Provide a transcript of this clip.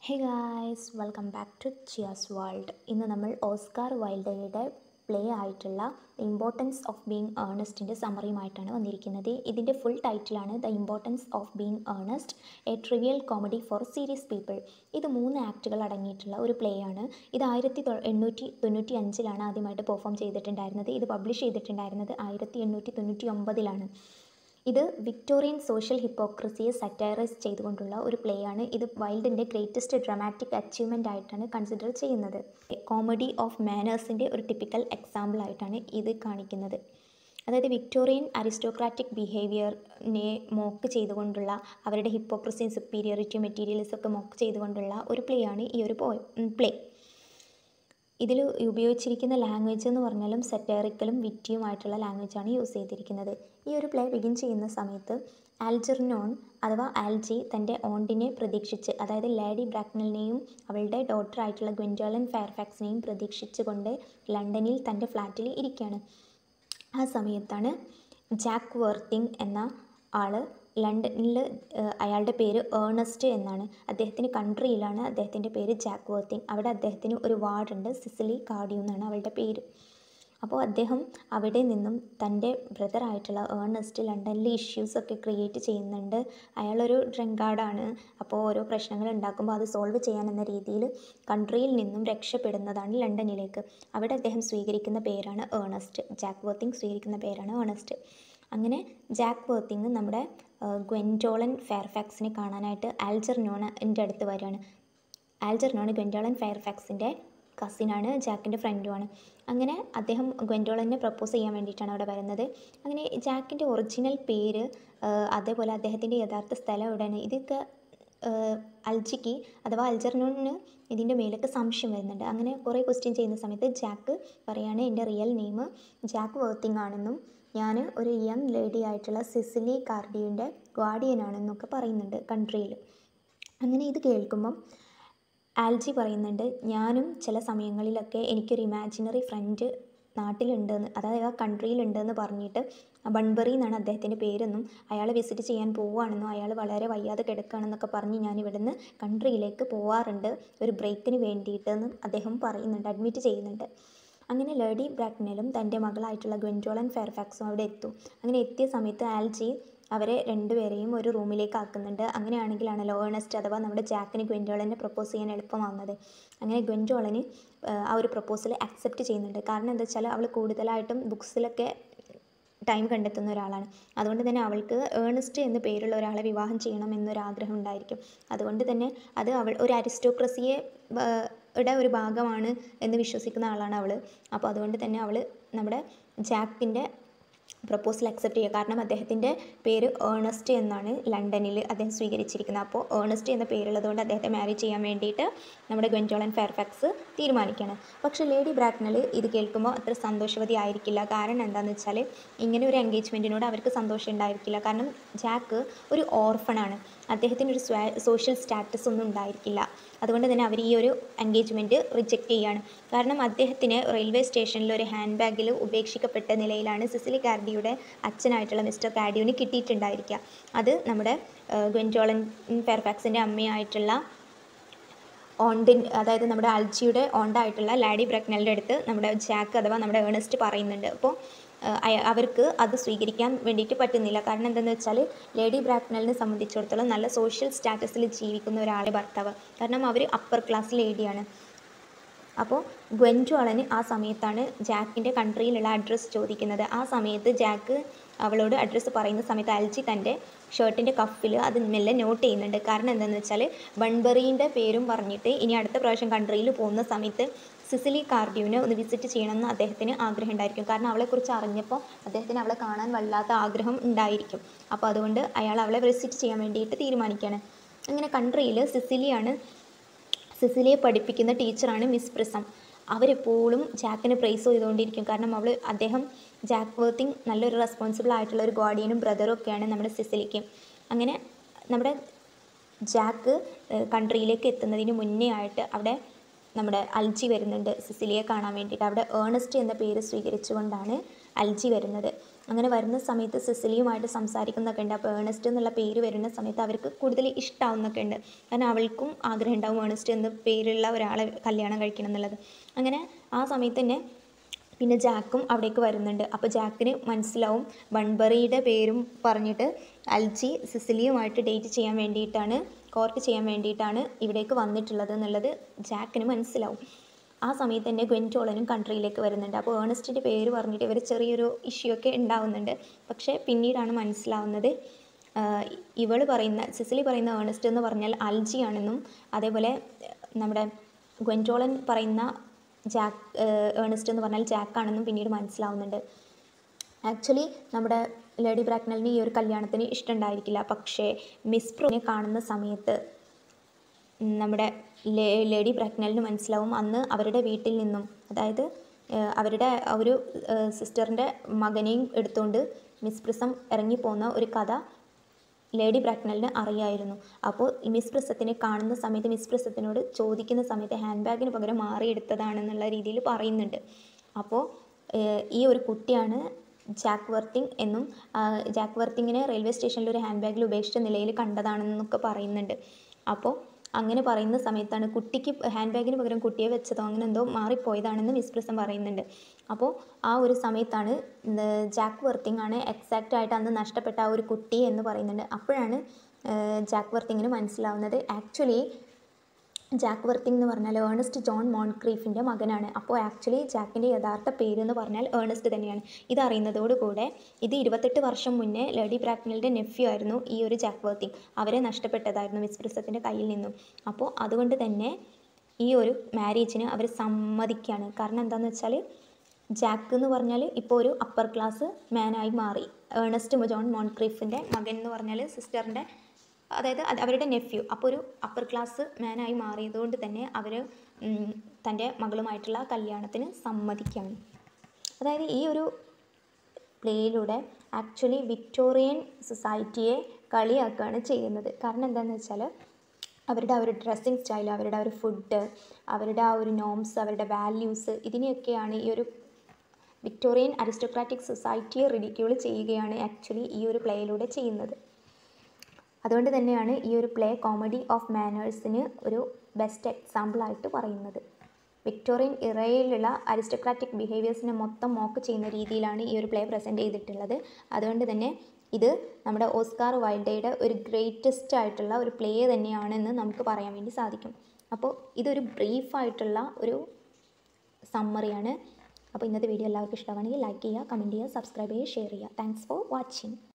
hey guys welcome back to Chia's world ഇന്ന് നമ്മൾ Oscar വൈൽഡയുടെ പ്ലേ ആയിട്ടുള്ള ദ ഇമ്പോർട്ടൻസ് ഓഫ് ബീങ് ഏർണസ്റ്റിൻ്റെ സമറിയുമായിട്ടാണ് വന്നിരിക്കുന്നത് ഇതിൻ്റെ ഫുൾ ടൈറ്റിലാണ് the importance of being Earnest a trivial comedy for serious people ഇത് മൂന്ന് ആക്റ്റുകൾ അടങ്ങിയിട്ടുള്ള ഒരു പ്ലേ ആണ് ഇത് ആയിരത്തി തൊ എണ്ണൂറ്റി തൊണ്ണൂറ്റി അഞ്ചിലാണ് ആദ്യമായിട്ട് പെർഫോം ചെയ്തിട്ടുണ്ടായിരുന്നത് ഇത് പബ്ലിഷ് ചെയ്തിട്ടുണ്ടായിരുന്നത് ആയിരത്തി എണ്ണൂറ്റി തൊണ്ണൂറ്റി ഒമ്പതിലാണ് ഇത് വിക്ടോറിയൻ സോഷ്യൽ ഹിപ്പോക്രസിയെ സറ്റൈറൈസ് ചെയ്തുകൊണ്ടുള്ള ഒരു പ്ലേ ആണ് ഇത് വൈൽഡിൻ്റെ ഗ്രേറ്റസ്റ്റ് ഡ്രാമാറ്റിക് അച്ചീവ്മെൻ്റ് ആയിട്ടാണ് കൺസിഡർ ചെയ്യുന്നത് കോമഡി ഓഫ് മാനേഴ്സിൻ്റെ ഒരു ടിപ്പിക്കൽ എക്സാമ്പിൾ ആയിട്ടാണ് ഇത് കാണിക്കുന്നത് അതായത് വിക്ടോറിയൻ അരിസ്റ്റോക്രാറ്റിക് ബിഹേവിയറിനെ മോക്ക് ചെയ്തുകൊണ്ടുള്ള അവരുടെ ഹിപ്പോക്രസിയും സുപ്പീരിയറിറ്റി മെറ്റീരിയൽസ് ഒക്കെ മോക്ക് ചെയ്തുകൊണ്ടുള്ള ഒരു പ്ലേ ആണ് ഈ ഒരു പ്ലേ ഇതിൽ ഉപയോഗിച്ചിരിക്കുന്ന ലാംഗ്വേജ് എന്ന് പറഞ്ഞാലും സെറ്റേറിക്കലും വിറ്റിയുമായിട്ടുള്ള ലാംഗ്വേജാണ് യൂസ് ചെയ്തിരിക്കുന്നത് ഈ ഒരു പ്ലേ ബിഗിൻ ചെയ്യുന്ന സമയത്ത് ആൽജർനോൺ അഥവാ ആൽജി തൻ്റെ ഓണ്ടിനെ പ്രതീക്ഷിച്ച് അതായത് ലേഡി ബ്രാക്നലിനെയും അവളുടെ ഡോട്ടർ ആയിട്ടുള്ള ഗ്വൻജോലൻ ഫെയർഫാക്സിനെയും പ്രതീക്ഷിച്ചുകൊണ്ട് ലണ്ടനിൽ തൻ്റെ ഫ്ലാറ്റിൽ ഇരിക്കുകയാണ് ആ സമയത്താണ് ജാക്ക് വർത്തിങ് എന്ന ആൾ ലണ്ടനിൽ അയാളുടെ പേര് ഏർണസ്റ്റ് എന്നാണ് അദ്ദേഹത്തിന് കൺട്രിയിലാണ് അദ്ദേഹത്തിൻ്റെ പേര് ജാക്ക് വർത്തിങ് അവിടെ അദ്ദേഹത്തിന് ഒരു വാർഡുണ്ട് സിസിലി കാർഡിയോ എന്നാണ് അവളുടെ പേര് അപ്പോൾ അദ്ദേഹം അവിടെ നിന്നും തൻ്റെ ബ്രദറായിട്ടുള്ള ഏർണസ്റ്റ് ലണ്ടനിലെ ഇഷ്യൂസൊക്കെ ക്രിയേറ്റ് ചെയ്യുന്നുണ്ട് അയാളൊരു ഡ്രങ്കാർഡാണ് അപ്പോൾ ഓരോ പ്രശ്നങ്ങൾ ഉണ്ടാക്കുമ്പോൾ അത് സോൾവ് ചെയ്യാൻ എന്ന രീതിയിൽ കൺട്രിയിൽ നിന്നും രക്ഷപ്പെടുന്നതാണ് ലണ്ടനിലേക്ക് അവിടെ അദ്ദേഹം സ്വീകരിക്കുന്ന പേരാണ് ഏർണസ്റ്റ് ജാക്ക് വർത്തിങ് സ്വീകരിക്കുന്ന പേരാണ് ഏർണസ്റ്റ് അങ്ങനെ ജാക്ക് വർത്തിങ് നമ്മുടെ ഗ്വെൻറ്റോളൻ ഫെയർഫാക്സിനെ കാണാനായിട്ട് ആൽജർനോണിൻ്റെ അടുത്ത് വരികയാണ് ആൽജർനോൺ ഗ്വെൻറ്റോളൻ ഫെയർഫാക്സിൻ്റെ കസിനാണ് ജാക്കിൻ്റെ ഫ്രണ്ടുമാണ് അങ്ങനെ അദ്ദേഹം ഗ്വെൻറ്റോളനെ പ്രപ്പോസ് ചെയ്യാൻ വേണ്ടിയിട്ടാണ് അവിടെ വരുന്നത് അങ്ങനെ ജാക്കിൻ്റെ ഒറിജിനൽ പേര് അതേപോലെ അദ്ദേഹത്തിൻ്റെ യഥാർത്ഥ സ്ഥലം എവിടെയാണ് ഇതൊക്കെ അൽജിക്ക് അഥവാ അൽജർനോണിന് ഇതിൻ്റെ മേലൊക്കെ സംശയം വരുന്നുണ്ട് അങ്ങനെ കുറേ ക്വസ്റ്റ്യൻ ചെയ്യുന്ന സമയത്ത് ജാക്ക് പറയാണ് എൻ്റെ റിയൽ നെയിം ജാക്ക് വർത്തിങ് ആണെന്നും ഞാൻ ഒരു യങ് ലേഡി ആയിട്ടുള്ള സിസിലി കാർഡിയുടെ ഗാർഡിയനാണെന്നൊക്കെ പറയുന്നുണ്ട് കൺട്രിയിൽ അങ്ങനെ ഇത് കേൾക്കുമ്പം ആൽജി പറയുന്നുണ്ട് ഞാനും ചില സമയങ്ങളിലൊക്കെ എനിക്കൊരു ഇമാജിനറി ഫ്രണ്ട് നാട്ടിലുണ്ടെന്ന് അതായത് ആ കൺട്രിയിലുണ്ടെന്ന് പറഞ്ഞിട്ട് ബൺബറി എന്നാണ് അദ്ദേഹത്തിൻ്റെ പേരെന്നും അയാളെ വിസിറ്റ് ചെയ്യാൻ പോവുകയാണെന്നും അയാൾ വളരെ വയ്യാതെ കിടക്കുകയാണെന്നൊക്കെ പറഞ്ഞ് ഞാൻ ഇവിടുന്ന് കൺട്രിയിലേക്ക് പോവാറുണ്ട് ഒരു ബ്രേക്കിന് വേണ്ടിയിട്ടെന്നും അദ്ദേഹം പറയുന്നുണ്ട് അഡ്മിറ്റ് ചെയ്യുന്നുണ്ട് അങ്ങനെ ലേഡി ബ്രാക്നലും തൻ്റെ മകളായിട്ടുള്ള ഗ്വൻറ്റോളൻ ഫെയർഫാക്സും അവിടെ എത്തും അങ്ങനെ എത്തിയ സമയത്ത് ആൽജി അവരെ രണ്ടുപേരെയും ഒരു റൂമിലേക്ക് ആക്കുന്നുണ്ട് അങ്ങനെയാണെങ്കിലാണല്ലോ ഏണസ്റ്റ് അഥവാ നമ്മുടെ ജാക്കിന് ഗ്വൻറ്റോളനെ പ്രപ്പോസ് ചെയ്യാൻ എളുപ്പമാവുന്നത് അങ്ങനെ ഗ്വൻറ്റോളന് ആ ഒരു പ്രപ്പോസൽ അക്സെപ്റ്റ് ചെയ്യുന്നുണ്ട് കാരണം എന്താ വെച്ചാൽ അവൾ കൂടുതലായിട്ടും ബുക്സിലൊക്കെ ടൈം കണ്ടെത്തുന്ന ഒരാളാണ് അതുകൊണ്ട് തന്നെ അവൾക്ക് ഏണസ്റ്റ് എന്ന് പേരുള്ള ഒരാളെ വിവാഹം ചെയ്യണം എന്നൊരാഗ്രഹം ഉണ്ടായിരിക്കും അതുകൊണ്ട് തന്നെ അത് അവൾ ഒരു അരിസ്റ്റോക്രസിയെ യുടെ ഒരു ഭാഗമാണ് എന്ന് വിശ്വസിക്കുന്ന ആളാണ് അവൾ അപ്പോൾ അതുകൊണ്ട് തന്നെ അവൾ നമ്മുടെ ജാക്കിൻ്റെ പ്രപ്പോസൽ അക്സെപ്റ്റ് ചെയ്യുക കാരണം അദ്ദേഹത്തിൻ്റെ പേര് ഏണസ്റ്റ് എന്നാണ് ലണ്ടനിൽ അദ്ദേഹം സ്വീകരിച്ചിരിക്കുന്നത് അപ്പോൾ ഏണസ്റ്റ് എന്ന പേരുള്ളതുകൊണ്ട് അദ്ദേഹത്തെ മാരേജ് ചെയ്യാൻ വേണ്ടിയിട്ട് നമ്മുടെ ഗവൻജോളൻ ഫെയർഫാക്സ് തീരുമാനിക്കുകയാണ് പക്ഷേ ലേഡി ബ്രാക്നൽ ഇത് കേൾക്കുമ്പോൾ അത്ര സന്തോഷവതി ആയിരിക്കില്ല കാരണം എന്താണെന്ന് വെച്ചാൽ ഇങ്ങനെ ഒരു എൻഗേജ്മെൻറ്റിനോട് അവർക്ക് സന്തോഷം ഉണ്ടായിരിക്കില്ല കാരണം ജാക്ക് ഒരു ഓർഫണാണ് അദ്ദേഹത്തിന് ഒരു സ്വ സോഷ്യൽ സ്റ്റാറ്റസ് ഒന്നും ഉണ്ടായിരിക്കില്ല അതുകൊണ്ട് തന്നെ അവർ ഈ ഒരു എൻഗേജ്മെൻറ്റ് റിജക്റ്റ് ചെയ്യുകയാണ് കാരണം അദ്ദേഹത്തിന് റെയിൽവേ സ്റ്റേഷനിൽ ഒരു ഹാൻഡ് ബാഗിൽ ഉപേക്ഷിക്കപ്പെട്ട നിലയിലാണ് സിസിലി കാർഡിയുടെ അച്ഛനായിട്ടുള്ള മിസ്റ്റർ കാർഡിയോന് കിട്ടിയിട്ടുണ്ടായിരിക്കുക അത് നമ്മുടെ ഗ്വൻറ്റോളൻ ഫെയർഫാക്സിൻ്റെ അമ്മയായിട്ടുള്ള ഓണ്ടിൻ അതായത് നമ്മുടെ അൽജിയുടെ ഓണ്ടായിട്ടുള്ള ലാഡി ബ്രക്നലിൻ്റെ അടുത്ത് നമ്മുടെ ജാക്ക് അഥവാ നമ്മുടെ ഏണസ്റ്റ് പറയുന്നുണ്ട് അപ്പോൾ അവർക്ക് അത് സ്വീകരിക്കാൻ വേണ്ടിയിട്ട് പറ്റുന്നില്ല കാരണം എന്താണെന്ന് വെച്ചാൽ ലേഡി ബ്രാക്നലിനെ സംബന്ധിച്ചിടത്തോളം നല്ല സോഷ്യൽ സ്റ്റാറ്റസിൽ ജീവിക്കുന്ന ഒരാളെ ഭർത്താവ് കാരണം അവർ അപ്പർ ക്ലാസ് ലേഡിയാണ് അപ്പോൾ ഗ്വൻറ്റോളന് ആ സമയത്താണ് ജാക്കിൻ്റെ കൺട്രിയിലുള്ള അഡ്രസ്സ് ചോദിക്കുന്നത് ആ സമയത്ത് ജാക്ക് അവളോട് അഡ്രസ്സ് പറയുന്ന സമയത്ത് അൽജി തൻ്റെ ഷർട്ടിൻ്റെ കഫിൽ അത് മെല്ലെ നോട്ട് ചെയ്യുന്നുണ്ട് കാരണം എന്താണെന്ന് വെച്ചാൽ ബൺബറീൻ്റെ പേരും പറഞ്ഞിട്ട് ഇനി അടുത്ത പ്രാവശ്യം കൺട്രിയിൽ പോകുന്ന സമയത്ത് സിസിലി കാർഡ്യൂവിനെ ഒന്ന് വിസിറ്റ് ചെയ്യണമെന്ന് അദ്ദേഹത്തിന് ആഗ്രഹം ഉണ്ടായിരിക്കും കാരണം അവളെക്കുറിച്ച് അറിഞ്ഞപ്പോൾ അദ്ദേഹത്തിന് അവളെ കാണാൻ വല്ലാത്ത ആഗ്രഹം ഉണ്ടായിരിക്കും അപ്പോൾ അതുകൊണ്ട് അയാൾ അവളെ വിസിറ്റ് ചെയ്യാൻ വേണ്ടിയിട്ട് തീരുമാനിക്കുകയാണ് അങ്ങനെ കൺട്രിയിൽ സിസിലിയാണ് സിസിലിയെ പഠിപ്പിക്കുന്ന ടീച്ചറാണ് മിസ് പ്രിസം അവരെപ്പോഴും ജാക്കിനെ പ്രൈസ് ചെയ്തുകൊണ്ടിരിക്കും കാരണം അവൾ അദ്ദേഹം ജാക്ക് വർത്തിങ് നല്ലൊരു റെസ്പോൺസിബിൾ ആയിട്ടുള്ള ഒരു ഗാർഡിയനും ബ്രദറും ഒക്കെയാണ് നമ്മുടെ സിസിലിക്ക് അങ്ങനെ നമ്മുടെ ജാക്ക് കൺട്രിയിലേക്ക് എത്തുന്നതിന് മുന്നേ ആയിട്ട് അവിടെ നമ്മുടെ അൽജി വരുന്നുണ്ട് സിസിലിയെ കാണാൻ വേണ്ടിയിട്ട് അവിടെ ഏണസ്റ്റ് എന്ന പേര് സ്വീകരിച്ചുകൊണ്ടാണ് അൽജി വരുന്നത് അങ്ങനെ വരുന്ന സമയത്ത് സിസിലിയുമായിട്ട് സംസാരിക്കുന്നൊക്കെ ഉണ്ട് അപ്പോൾ ഏണസ്റ്റ് എന്നുള്ള പേര് വരുന്ന സമയത്ത് അവർക്ക് കൂടുതൽ ഇഷ്ടമാവുന്നൊക്കെ ഉണ്ട് കാരണം അവൾക്കും ആഗ്രഹം ഉണ്ടാവും ഏണസ്റ്റ് എന്ന പേരുള്ള ഒരാളെ കല്യാണം കഴിക്കണം എന്നുള്ളത് അങ്ങനെ ആ സമയത്ത് തന്നെ പിന്നെ ജാക്കും അവിടേക്ക് വരുന്നുണ്ട് അപ്പോൾ ജാക്കിന് മനസ്സിലാവും ബൺബറിയുടെ പേരും പറഞ്ഞിട്ട് അൽജി സിസിലിയുമായിട്ട് ഡേറ്റ് ചെയ്യാൻ വേണ്ടിയിട്ടാണ് കോർട്ട് ചെയ്യാൻ വേണ്ടിയിട്ടാണ് ഇവിടേക്ക് വന്നിട്ടുള്ളത് എന്നുള്ളത് ജാക്കിന് മനസ്സിലാവും ആ സമയത്ത് തന്നെ ഗെൻറ്റോളനും കൺട്രിയിലേക്ക് വരുന്നുണ്ട് അപ്പോൾ ഏണസ്റ്റിൻ്റെ പേര് പറഞ്ഞിട്ട് ഇവർ ചെറിയൊരു ഇഷ്യൂ ഒക്കെ ഉണ്ടാവുന്നുണ്ട് പക്ഷേ പിന്നീടാണ് മനസ്സിലാവുന്നത് ഇവൾ പറയുന്ന സിസിലി പറയുന്ന ഏണസ്റ്റ് എന്ന് പറഞ്ഞാൽ അൽജി ആണെന്നും അതേപോലെ നമ്മുടെ ഗെൻറ്റോളൻ പറയുന്ന ജാക്ക് ഏണസ്റ്റ് എന്ന് പറഞ്ഞാൽ ജാക്കാണെന്നും പിന്നീട് മനസ്സിലാവുന്നുണ്ട് ആക്ച്വലി നമ്മുടെ ലേഡി ബ്രാക്നലിന് ഈ ഒരു കല്യാണത്തിന് ഇഷ്ടമുണ്ടായിരിക്കില്ല പക്ഷേ മിസ് പ്രോനെ കാണുന്ന സമയത്ത് നമ്മുടെ ലേ ലേഡി ബ്രാക്നലിന് മനസ്സിലാവും അന്ന് അവരുടെ വീട്ടിൽ നിന്നും അതായത് ഏഹ്, അവരുടെ ആ ഒരു സിസ്റ്ററിൻ്റെ മകനെയും എടുത്തുകൊണ്ട് മിസ് പ്രിസം ഇറങ്ങിപ്പോകുന്ന ഒരു കഥ ലേഡി ബ്രാക്നലിന് അറിയായിരുന്നു അപ്പോൾ ഈ മിസ് പ്രിസത്തിനെ കാണുന്ന സമയത്ത് മിസ് പ്രിസത്തിനോട് ചോദിക്കുന്ന സമയത്ത് ഹാൻഡ് ബാഗിന് പകരം മാറിയെടുത്തതാണെന്നുള്ള രീതിയിൽ പറയുന്നുണ്ട് അപ്പോൾ ഏഹ്, ഈ ഒരു കുട്ടിയാണ് ജാക്ക് വർത്തിങ് എന്നും ആ, ജാക്ക് വർത്തിങ്ങിനെ റെയിൽവേ സ്റ്റേഷനിൽ ഒരു ഹാൻഡ് ബാഗിൽ ഉപേക്ഷിച്ച നിലയിൽ കണ്ടതാണെന്നൊക്കെ പറയുന്നുണ്ട് അപ്പോൾ അങ്ങനെ പറയുന്ന സമയത്താണ് കുട്ടിക്ക് ഹാൻഡ് ബാഗിന് പകരം കുട്ടിയെ വെച്ചതോ അങ്ങനെ എന്തോ മാറിപ്പോയതാണെന്ന് മിസ് പ്രിസം പറയുന്നുണ്ട് അപ്പോൾ ആ ഒരു സമയത്താണ് ഇത് ജാക്ക് വർത്തിങ് ആണ് എക്സാക്റ്റ് ആയിട്ട് അന്ന് നഷ്ടപ്പെട്ട ആ ഒരു കുട്ടി എന്ന് പറയുന്നുണ്ട് അപ്പോഴാണ് ഏഹ്, ജാക്ക് വർത്തിങ്ങിന് മനസ്സിലാവുന്നത് ആക്ച്വലി ജാക്ക് വർത്തിങ് എന്ന് പറഞ്ഞാൽ ഏണസ്റ്റ് ജോൺ മോൺക്രീഫിൻ്റെ മകനാണ് അപ്പോൾ ആക്ച്വലി ജാക്കിൻ്റെ യഥാർത്ഥ പേര് എന്ന് പറഞ്ഞാൽ ഏണസ്റ്റ് തന്നെയാണ് ഇതറിയുന്നതോടുകൂടെ ഇത് ഇരുപത്തെട്ട് വർഷം മുന്നേ ലേഡി ബ്രാക്നലിൻ്റെ നെഫ്യൂ ആയിരുന്നു ഈ ഒരു ജാക്ക് വർത്തിങ് അവരെ നഷ്ടപ്പെട്ടതായിരുന്നു മിസ് പ്രിസത്തിൻ്റെ കയ്യിൽ നിന്നും അപ്പോൾ അതുകൊണ്ട് തന്നെ ഈ ഒരു മാരേജിന് അവർ സമ്മതിക്കുകയാണ് കാരണം എന്താണെന്ന് വെച്ചാൽ ജാക്ക് എന്ന് പറഞ്ഞാൽ ഇപ്പോൾ ഒരു അപ്പർ ക്ലാസ് മാനായി മാറി ഏണസ്റ്റ് ജോൺ മോൺക്രീഫിൻ്റെ മകൻ എന്ന് പറഞ്ഞാൽ സിസ്റ്ററിൻ്റെ അതായത് അത് അവരുടെ നെഫ്യൂ അപ്പോൾ ഒരു അപ്പർ ക്ലാസ് മാനായി മാറിയതുകൊണ്ട് തന്നെ അവർ തൻ്റെ മകളുമായിട്ടുള്ള കല്യാണത്തിന് സമ്മതിക്കുകയാണ് അതായത് ഈ ഒരു പ്ലേയിലൂടെ ആക്ച്വലി വിക്ടോറിയൻ സൊസൈറ്റിയെ കളിയാക്കുകയാണ് ചെയ്യുന്നത് കാരണം എന്താണെന്ന് വെച്ചാൽ അവരുടെ ആ ഒരു ഡ്രസ്സിങ് സ്റ്റൈൽ അവരുടെ ആ ഒരു ഫുഡ് അവരുടെ ആ ഒരു നോംസ് അവരുടെ വാല്യൂസ് ഇതിനെയൊക്കെയാണ് ഈ ഒരു വിക്ടോറിയൻ അരിസ്റ്റോക്രാറ്റിക് സൊസൈറ്റിയെ റിഡിക്യൂൾ ചെയ്യുകയാണ് ആക്ച്വലി ഈ ഒരു പ്ലേയിലൂടെ ചെയ്യുന്നത് അതുകൊണ്ട് തന്നെയാണ് ഈ ഒരു പ്ലേ കോമഡി ഓഫ് മാനേഴ്സിന് ഒരു ബെസ്റ്റ് എക്സാമ്പിളായിട്ട് പറയുന്നത് വിക്ടോറിയൻ ഇറയിലുള്ള അരിസ്റ്റോക്രാറ്റിക് ബിഹേവിയേഴ്സിനെ മൊത്തം മോക്ക് ചെയ്യുന്ന രീതിയിലാണ് ഈ ഒരു പ്ലേ പ്രസൻറ്റ് ചെയ്തിട്ടുള്ളത് അതുകൊണ്ട് തന്നെ ഇത് നമ്മുടെ ഓസ്കാർ വൈൽഡയുടെ ഒരു ഗ്രേറ്റസ്റ്റ് ആയിട്ടുള്ള ഒരു പ്ലേ തന്നെയാണെന്ന് നമുക്ക് പറയാൻ വേണ്ടി സാധിക്കും അപ്പോൾ ഇതൊരു ബ്രീഫായിട്ടുള്ള ഒരു സമ്മറിയാണ് അപ്പോൾ ഇന്നത്തെ വീഡിയോ എല്ലാവർക്കും ഇഷ്ടമാണെങ്കിൽ ലൈക്ക് ചെയ്യുക കമൻറ്റ് ചെയ്യുക സബ്സ്ക്രൈബ് ചെയ്യുക ഷെയർ ചെയ്യുക താങ്ക്സ് ഫോർ വാച്ചിങ്